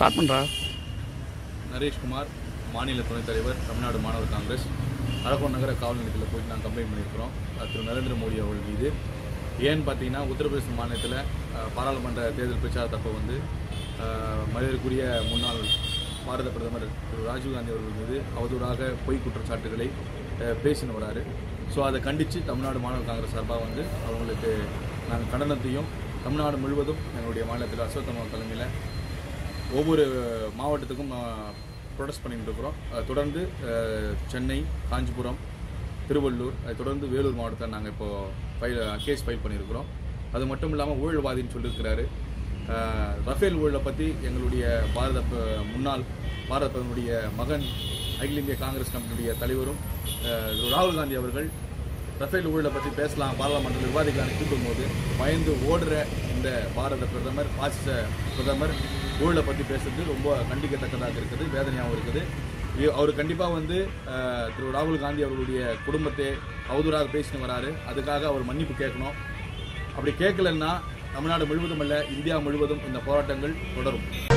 start பண்ணுறா நரேஷ்குமார் மாநில துணைத் தலைவர் தமிழ்நாடு மாணவர் காங்கிரஸ் அரக்கோணம் நகர காவல் நிலையத்தில் போயிட்டு நாங்கள் கம்ப்ளைண்ட் பண்ணியிருக்கிறோம் அஹ் திரு நரேந்திர மோடி அவர்கள் மீது ஏன்னு பார்த்தீங்கன்னா உத்தரப்பிரதேச மாநிலத்தில் அஹ், பாராளுமன்ற தேர்தல் பிரச்சாரத்தப்போ வந்து அஹ், மரியாதைக்குரிய முன்னாள் பாரத பிரதமர் திரு ராஜீவ்காந்தி அவர்கள் மீது அவதூறாக பொய் குற்றச்சாட்டுகளை அஹ், பேசின்னு வராரு ஸோ அதை கண்டித்து தமிழ்நாடு மாணவர் காங்கிரஸ் சார்பாக வந்து அவங்களுக்கு நாங்கள் கண்டனத்தையும் தமிழ்நாடு முழுவதும் எங்களுடைய மாநிலத்தில் அஸ்வத்தமா தலைமையில் ஒவ்வொரு மாவட்டத்துக்கும் ப்ரொடெஸ்ட் பண்ணிட்டு இருக்கிறோம் அஹ் தொடர்ந்து அஹ், சென்னை காஞ்சிபுரம் திருவள்ளூர் அதை தொடர்ந்து வேலூர் மாவட்டத்தில் நாங்கள் இப்போ ஃபைல் கேஸ் ஃபைல் பண்ணியிருக்கிறோம் அது மட்டும் இல்லாமல் ஊழல்வாதின்னு சொல்லியிருக்கிறாரு அஹ், ரஃபேல் ஊழலை பற்றி எங்களுடைய பாரத ப- முன்னாள் பாரத பிரதமருடைய மகன் அகில இந்திய காங்கிரஸ் கமிட்டியுடைய தலைவரும் அஹ், திரு ராகுல் காந்தி அவர்கள் ரஃபேல் ஊழலை பற்றி பேசலாம் பாராளுமன்றத்தில் விவாதிக்கலாம்னு கூப்பிடும்போது பயந்து ஓடுற இந்த பாரத பிரதமர் பாசிச பிரதமர் ஊழலை பற்றி பேசுறது ரொம்ப கண்டிக்கத்தக்கதாக இருக்குது வேதனையாகவும் இருக்குது இ- அவர் கண்டிப்பாக வந்து அஹ், திரு ராகுல் காந்தி அவர்களுடைய குடும்பத்தை அவதூறாக பேசின்னு வராரு அதுக்காக அவர் மன்னிப்பு கேட்கணும் அப்படி கேட்கலன்னா தமிழ்நாடு முழுவதும் அல்ல இந்தியா முழுவதும் இந்த போராட்டங்கள் தொடரும்